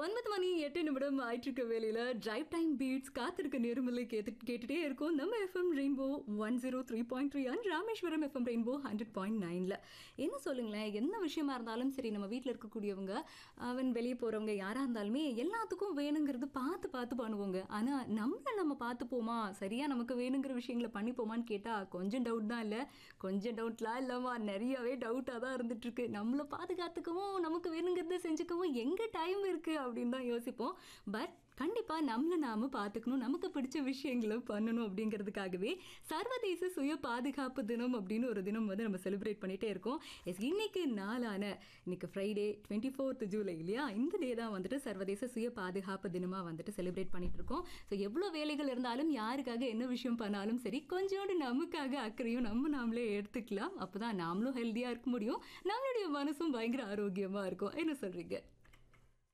ஒன்பது மணி எட்டு நிமிடம் ஆயிட்டிருக்க வேலையில டிரைவ் டைம் பீட்ஸ் காத்திருக்க நேர்மலை கேட்டு கேட்டுட்டே இருக்கும் நம்ம FM Rainbow one zero three point three and Rameswaram FM Rainbow hundred point நைனில் என்ன சொல்லுங்களேன் என்ன விஷயமா இருந்தாலும் சரி நம்ம வீட்டில் இருக்கக்கூடியவங்க அவன் வெளியே போகிறவங்க யாராக இருந்தாலுமே எல்லாத்துக்கும் வேணுங்கிறது பார்த்து பார்த்து பண்ணுவோங்க ஆனால் நம்மளை நம்ம பார்த்துப்போமா சரியாக நமக்கு வேணுங்கிற விஷயங்களை பண்ணிப்போமான்னு கேட்டால் கொஞ்சம் டவுட் தான் இல்லை கொஞ்சம் டவுட்லாம் இல்லைம்மா நிறையவே டவுட்டாக தான் இருந்துட்டு இருக்கு நம்மளை பாதுகாத்துக்கவும் நமக்கு வேணுங்கிறத செஞ்சுக்கவும் எங்கே டைம் இருக்குது அப்படின்னு தான் யோசிப்போம் பட் கண்டிப்பாக நம்மளை நாம பார்த்துக்கணும் நமக்கு பிடிச்ச விஷயங்களை பண்ணணும் அப்படிங்கிறதுக்காகவே சர்வதேச சுய பாதுகாப்பு தினம் அப்படின்னு ஒரு தினம் வந்து நம்ம செலிப்ரேட் பண்ணிகிட்டே இருக்கோம் எஸ் இன்னைக்கு நாளான இன்னைக்கு ஃப்ரைடே டுவெண்ட்டி ஃபோர்த் ஜூலை இல்லையா இந்த டே தான் வந்துட்டு சர்வதேச சுய பாதுகாப்பு தினமாக வந்துட்டு செலிப்ரேட் பண்ணிட்டு இருக்கோம் ஸோ எவ்வளோ வேலைகள் இருந்தாலும் யாருக்காக என்ன விஷயம் பண்ணாலும் சரி கொஞ்சோண்டு நமக்காக அக்கறையும் நம்ம நாமளே எடுத்துக்கலாம் அப்போ தான் நாமளும் ஹெல்த்தியாக இருக்க முடியும் நம்மளுடைய மனசும் பயங்கர ஆரோக்கியமாக இருக்கும் என்ன சொல்கிறீங்க